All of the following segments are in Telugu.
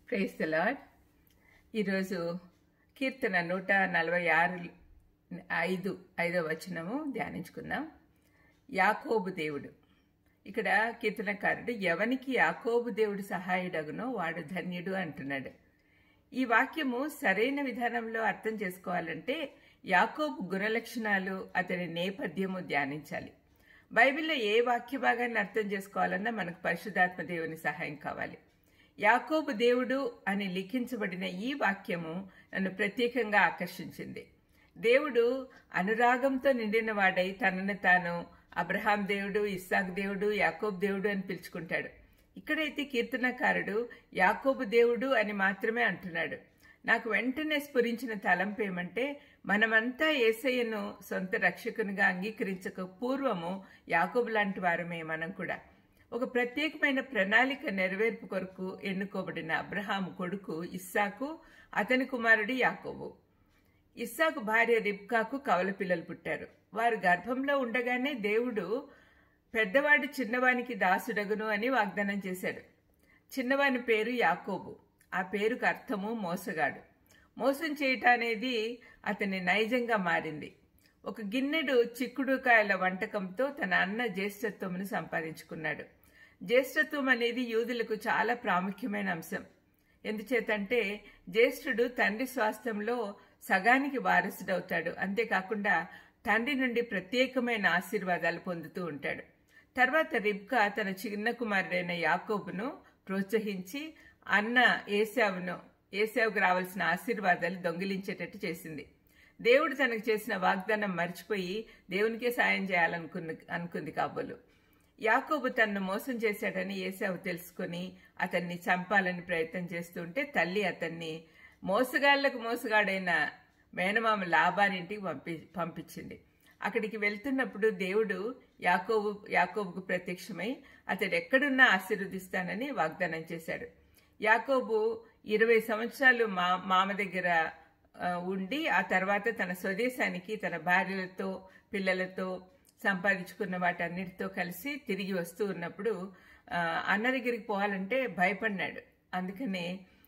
ప్రైజ్ ద లాడ్ ఈరోజు కీర్తన నూట నలభై ఆరు ఐదు ఐదో వచనము ధ్యానించుకుందాం యాకోబు దేవుడు ఇక్కడ కీర్తనకారుడు ఎవనికి యాకోబు దేవుడు సహాయుడగునో వాడు ధన్యుడు అంటున్నాడు ఈ వాక్యము సరైన విధానంలో అర్థం చేసుకోవాలంటే యాకోబు గుణలక్షణాలు అతని నేపథ్యము ధ్యానించాలి బైబిల్లో ఏ వాక్య భాగాన్ని అర్థం చేసుకోవాలన్నా మనకు పరిశుధాత్మ దేవుని సహాయం కావాలి యాకోబు దేవుడు అని లిఖించబడిన ఈ వాక్యము నన్ను ప్రత్యేకంగా ఆకర్షించింది దేవుడు అనురాగంతో నిండిన వాడై తనను తాను అబ్రహాం దేవుడు ఇస్సాక్ దేవుడు యాకోబు దేవుడు అని పిలుచుకుంటాడు ఇక్కడైతే కీర్తనకారుడు యాకోబు దేవుడు అని మాత్రమే అంటున్నాడు నాకు వెంటనే స్ఫురించిన తలంపు ఏమంటే మనమంతా ఏసయ్యను సొంత రక్షకునిగా అంగీకరించక పూర్వము యాకోబు లాంటి వారమే మనం కూడా ఒక ప్రత్యేకమైన ప్రణాళిక నెరవేర్పు కొరకు ఎన్నుకోబడిన అబ్రహాం కొడుకు ఇస్సాకు అతని కుమారుడు యాకోబు ఇస్సాకు భార్య రిబ్కాకు కవల పిల్లలు పుట్టారు వారు గర్భంలో ఉండగానే దేవుడు పెద్దవాడు చిన్నవానికి దాసుడగును అని వాగ్దానం చేశాడు చిన్నవాని పేరు యాకోబు ఆ పేరుకు అర్థము మోసగాడు మోసం చేయటం అనేది అతని నైజంగా మారింది ఒక గిన్నెడు చిక్కుడుకాయల వంటకంతో తన అన్న జ్యేష్ఠత్వమును సంపాదించుకున్నాడు జ్యేష్ఠత్వం అనేది యూదులకు చాలా ప్రాముఖ్యమైన అంశం ఎందుచేతంటే జ్యేష్ఠుడు తండ్రి స్వాస్థ్యంలో సగానికి వారసుడవుతాడు అంతేకాకుండా తండ్రి నుండి ప్రత్యేకమైన ఆశీర్వాదాలు పొందుతూ ఉంటాడు తర్వాత రిబ్కా తన చిన్న కుమారుడైన యాకోబును ప్రోత్సహించి అన్న ఏసావును ఏసావుకు రావాల్సిన ఆశీర్వాదాలు దొంగిలించేటట్టు చేసింది దేవుడు తనకు చేసిన వాగ్దానం మర్చిపోయి దేవునికే సాయం చేయాలనుకున్న అనుకుంది కాబోలు యాకోబు తనను మోసం చేశాడని ఏసావు తెలుసుకుని అతన్ని చంపాలని ప్రయత్నం చేస్తుంటే తల్లి అతన్ని మోసగాళ్లకు మోసగాడైన మేనమామ లాభానింటికి పంపి పంపించింది అక్కడికి వెళ్తున్నప్పుడు దేవుడు యాకోబు యాకోబుకు ప్రత్యక్షమై అతడు ఎక్కడున్నా ఆశీర్వదిస్తానని వాగ్దానం చేశాడు యాకోబు ఇరవై సంవత్సరాలు మా మామ దగ్గర ఉండి ఆ తర్వాత తన స్వదేశానికి తన భార్యలతో పిల్లలతో సంపాదించుకున్న వాటన్నిటితో కలిసి తిరిగి వస్తూ ఉన్నప్పుడు అన్న దగ్గరికి పోవాలంటే భయపడినాడు అందుకనే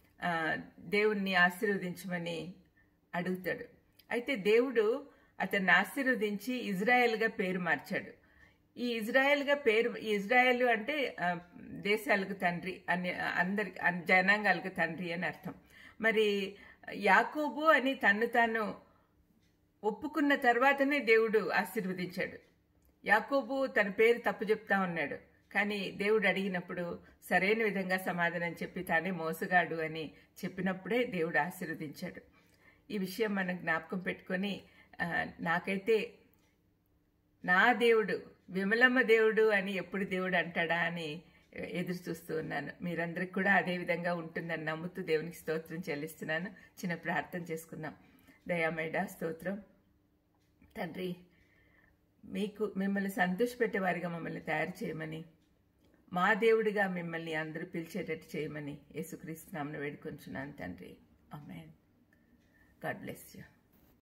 దేవుణ్ణి ఆశీర్వదించమని అడుగుతాడు అయితే దేవుడు అతన్ని ఆశీర్వదించి ఇజ్రాయెల్గా పేరు మార్చాడు ఈ ఇజ్రాయెల్గా పేరు ఇజ్రాయెల్ అంటే దేశాలకు తండ్రి అని అందరి జనాంగాలకు తండ్రి అని అర్థం మరి యాకోబు అని తన్ను తాను ఒప్పుకున్న తర్వాతనే దేవుడు ఆశీర్వదించాడు యాకోబు తన పేరు తప్పు చెప్తా ఉన్నాడు కానీ దేవుడు అడిగినప్పుడు సరైన విధంగా సమాధానం చెప్పి తానే మోసగాడు అని చెప్పినప్పుడే దేవుడు ఆశీర్వదించాడు ఈ విషయం మనం జ్ఞాపకం పెట్టుకొని నాకైతే నా దేవుడు విమలమ్మ దేవుడు అని ఎప్పుడు దేవుడు అంటాడా అని ఎదురు చూస్తూ ఉన్నాను మీరందరికి కూడా అదే విధంగా ఉంటుందని నమ్ముతూ దేవునికి స్తోత్రం చెల్లిస్తున్నాను చిన్న ప్రార్థన చేసుకుందాం దయామేడ స్తోత్రం తండ్రి మీకు మిమ్మల్ని సంతోషపెట్టే వారిగా మమ్మల్ని తయారు చేయమని మా దేవుడిగా మిమ్మల్ని అందరూ పిలిచేటట్టు చేయమని యేసుక్రీస్తు నామను వేడుకొంచున్నాను తండ్రి అమెన్ గాడ్ బ్లెస్ యూ